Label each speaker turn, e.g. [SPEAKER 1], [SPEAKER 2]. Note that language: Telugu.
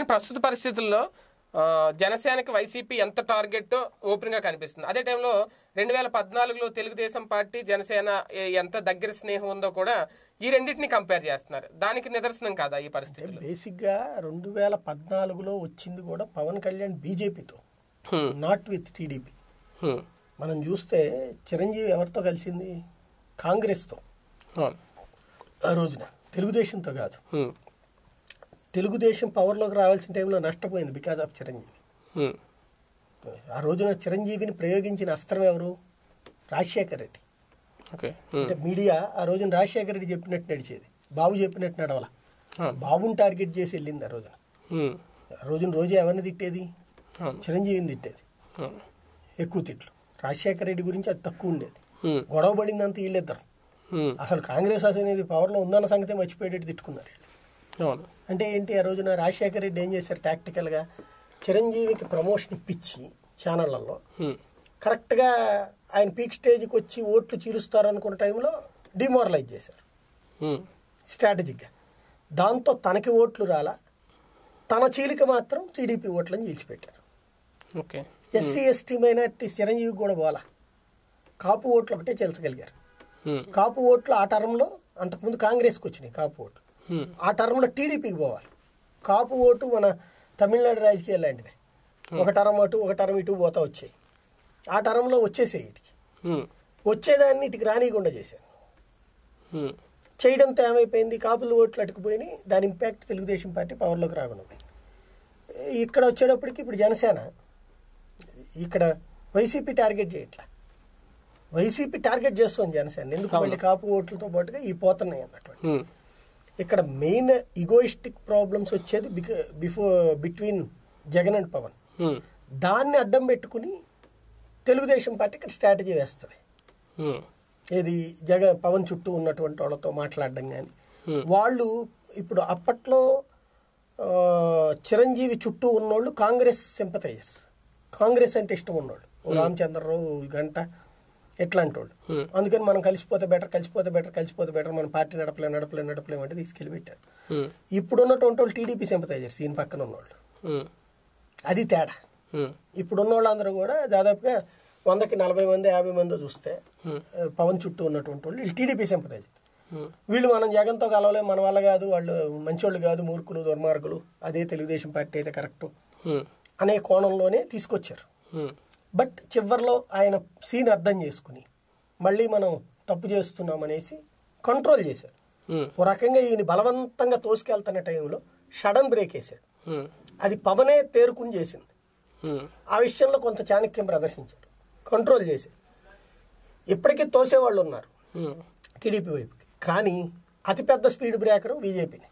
[SPEAKER 1] కానీ ప్రస్తుత పరిస్థితుల్లో ఆ, జనసేనకి వైసీపీ ఎంత టార్గెట్ ఓపెన్ గా కనిపిస్తుంది అదే టైంలో రెండు వేల పద్నాలుగులో తెలుగుదేశం పార్టీ జనసేన ఏ- ఎంత దగ్గర స్నేహం ఉందో కూడా ఈ రెండింటిని కంపేర్ చేస్తున్నారు దానికి నిదర్శనం కాదా ఈ పరిస్థితులు
[SPEAKER 2] బేసిక్గా రెండు వేల పద్నాలుగులో వచ్చింది కూడా పవన్ కళ్యాణ్ బీజేపీతో
[SPEAKER 1] హ్మ్,
[SPEAKER 2] నాట్ విత్ టీడీపీ
[SPEAKER 1] హ్మ్,
[SPEAKER 2] మనం చూస్తే చిరంజీవి ఎవరితో కలిసింది కాంగ్రెస్తో
[SPEAKER 1] అవును,
[SPEAKER 2] ఆ రోజున తెలుగుదేశంతో కాదు
[SPEAKER 1] హ్మ్,
[SPEAKER 2] తెలుగుదేశం పవర్లోకి రావాల్సిన టైంలో నష్టపోయింది బికాజ్ ఆఫ్ చిరంజీవి
[SPEAKER 1] హ్మ్,
[SPEAKER 2] ఆ రోజున చిరంజీవిని ప్రయోగించిన అస్త్రం ఎవరు రాజశేఖర్ రెడ్డి
[SPEAKER 1] ఓకే హ్మ్,
[SPEAKER 2] అంటే మీడియా ఆ రోజున రాజశేఖర్ రెడ్డి చెప్పినట్టు నడిచేది బాబు చెప్పినట్టు నడవాల
[SPEAKER 1] అవును,
[SPEAKER 2] బాబుని టార్గెట్ చేసి వెళ్ళింది ఆ రోజున
[SPEAKER 1] హ్మ్,
[SPEAKER 2] ఆ రోజున రోజే ఎవరిని తిట్టేది
[SPEAKER 1] అవును,
[SPEAKER 2] చిరంజీవిని తిట్టేది
[SPEAKER 1] అవును,
[SPEAKER 2] ఎక్కువ తిట్లు రాజశేఖర్ రెడ్డి గురించి అది తక్కువ ఉండేది
[SPEAKER 1] హ్మ్,
[SPEAKER 2] గొడవ పడిందంత వీళ్ళిద్దరు
[SPEAKER 1] హ్మ్,
[SPEAKER 2] అసలు కాంగ్రెస్ అనేది పవర్లో ఉందన్న సంగతి మర్చిపోయేటట్టు తిట్టుకున్నారు వీళ్ళు.
[SPEAKER 1] అవును
[SPEAKER 2] అంటే ఏంటి ఆ రోజున రాజశేఖర్ రెడ్డి ఏం చేశారు టాక్టికల్గా చిరంజీవికి ప్రమోషన్ ఇప్పించి ఛానళ్లలో
[SPEAKER 1] హ్మ్,
[SPEAKER 2] కరెక్ట్గా ఆయన పీక్ స్టేజ్కి వచ్చి ఓట్లు చీరుస్తారు అనుకున్న టైంలో డిమోరలైజ్ చేశారు
[SPEAKER 1] హ్మ్,
[SPEAKER 2] స్ట్రాటజిక్గా దాంతో తనకి ఓట్లు రాలా తన చీలిక మాత్రం టీడీపీ ఓట్లను చీల్చిపెట్టారు
[SPEAKER 1] ఓకే
[SPEAKER 2] ఎస్సీ ఎస్టీ మైనార్టీస్ చిరంజీవికి కూడా పోలా కాపు ఓట్లు ఒకటే చేల్చగలిగారు
[SPEAKER 1] హ్మ్,
[SPEAKER 2] కాపు ఓట్లు ఆ టర్మ్లో అంతకుముందు కాంగ్రెస్కి వచ్చినాయి కాపు ఓట్లు
[SPEAKER 1] హ్మ్,
[SPEAKER 2] ఆ టర్మ్లో టీడీపీకి పోవాలి కాపు ఓటు మన తమిళనాడు రాజకీయాలు లాంటిదే ఒక టర్మ్ అటు ఒక టర్మ్ ఇటు పోతా వచ్చాయి ఆ టర్మ్లో వచ్చేసాయి ఇటుకి
[SPEAKER 1] హ్మ్,
[SPEAKER 2] వచ్చేదాన్ని ఇటుకి రానియకుండా చేశారు
[SPEAKER 1] హ్మ్,
[SPEAKER 2] చేయడంతో ఏమైపోయింది కాపుల ఓట్లు అటుకుపోయినాయి దాని ఇంపాక్ట్ తెలుగుదేశం పార్టీ పవర్లోకి రాకుండా పోయింది. ఇక్కడ వచ్చేటప్పటికి ఇప్పుడు జనసేన ఇక్కడ వైసీపీ టార్గెట్ చేయట్లా వైసీపీ టార్గెట్ చేస్తుంది జనసేన ఎందుకు మళ్ళీ కాపు ఓట్లతో పాటుగా ఈ పోతున్నాయి అన్నట్టు
[SPEAKER 1] హ్మ్,
[SPEAKER 2] ఇక్కడ మెయిన్ ఇగోయిస్టిక్ ప్రాబ్లమ్స్ వచ్చేది before between Jagan and Pawan
[SPEAKER 1] hmm,
[SPEAKER 2] దాన్ని అడ్డం పెట్టుకుని తెలుగుదేశం పార్టీ ఇక్కడ స్ట్రాటజీ వేస్తుంది
[SPEAKER 1] హ్మ్,
[SPEAKER 2] ఏది జగన్ పవన్ చుట్టూ ఉన్నటువంటి వాళ్ళతో మాట్లాడడం కానీ
[SPEAKER 1] Hmm.
[SPEAKER 2] వాళ్ళు ఇప్పుడు అప్పట్లో ఆ, చిరంజీవి చుట్టూ ఉన్నోళ్ళు కాంగ్రెస్ సింపతైజర్స్ కాంగ్రెస్ అంటే ఇష్టం ఉన్నోళ్ళు ఓ రామచంద్రరావు గంట ఎట్లాంటి వాళ్ళు
[SPEAKER 1] Hmm.
[SPEAKER 2] అందుకని మనం కలిసిపోతే బెటర్ కలిసిపోతే బెటర్ కలిసిపోతే బెటర్ మన పార్టీ నడపలేం నడపలేం నడపలేం అంటే తీసుకెళ్ళి పెట్టారు
[SPEAKER 1] హ్మ్,
[SPEAKER 2] ఇప్పుడు ఉన్నటువంటి వాళ్ళు టీడీపీ సింపతైజర్స్ ఈయన పక్కన ఉన్నోళ్ళు
[SPEAKER 1] హ్మ్,
[SPEAKER 2] అది తేడా
[SPEAKER 1] హ్మ్,
[SPEAKER 2] ఇప్పుడు ఉన్న వాళ్ళందరూ కూడా దాదాపుగా వందకి నలభై మంది యాభై మంది చూస్తే
[SPEAKER 1] హ్మ్,
[SPEAKER 2] ఆ, పవన్ చుట్టూ ఉన్నటువంటి వాళ్ళు వీళ్ళు టీడీపీ సింపతైజర్
[SPEAKER 1] హ్మ్,
[SPEAKER 2] వీళ్ళు మనం జగన్తో కలవలేం మన వల్ల కాదు వాళ్ళు మంచోళ్ళు కాదు మూర్ఖులు దుర్మార్గులు అదే తెలుగుదేశం పార్టీ అయితే కరెక్ట్
[SPEAKER 1] హ్మ్,
[SPEAKER 2] అనే కోణంలోనే తీసుకొచ్చారు
[SPEAKER 1] హ్మ్,
[SPEAKER 2] బట్ చివరిలో ఆయన సీన్ అర్థం చేసుకుని మళ్ళీ మనం తప్పు చేస్తున్నాం అనేసి కంట్రోల్ చేశారు
[SPEAKER 1] హ్మ్,
[SPEAKER 2] ఓ రకంగా ఈయన బలవంతంగా తోసుకెళ్తున్న టైంలో సడన్ బ్రేక్ వేశాడు
[SPEAKER 1] హ్మ్,
[SPEAKER 2] అది పవనే తేరుకుని చేసింది
[SPEAKER 1] హ్మ్,
[SPEAKER 2] ఆ విషయంలో కొంత చాణక్యం ప్రదర్శించారు కంట్రోల్ చేశారు ఇప్పటికీ తోసేవాళ్ళు ఉన్నారు
[SPEAKER 1] హ్మ్,
[SPEAKER 2] టీడీపీ వైపుకి కానీ అతిపెద్ద స్పీడ్ బ్రేకరు బీజేపీని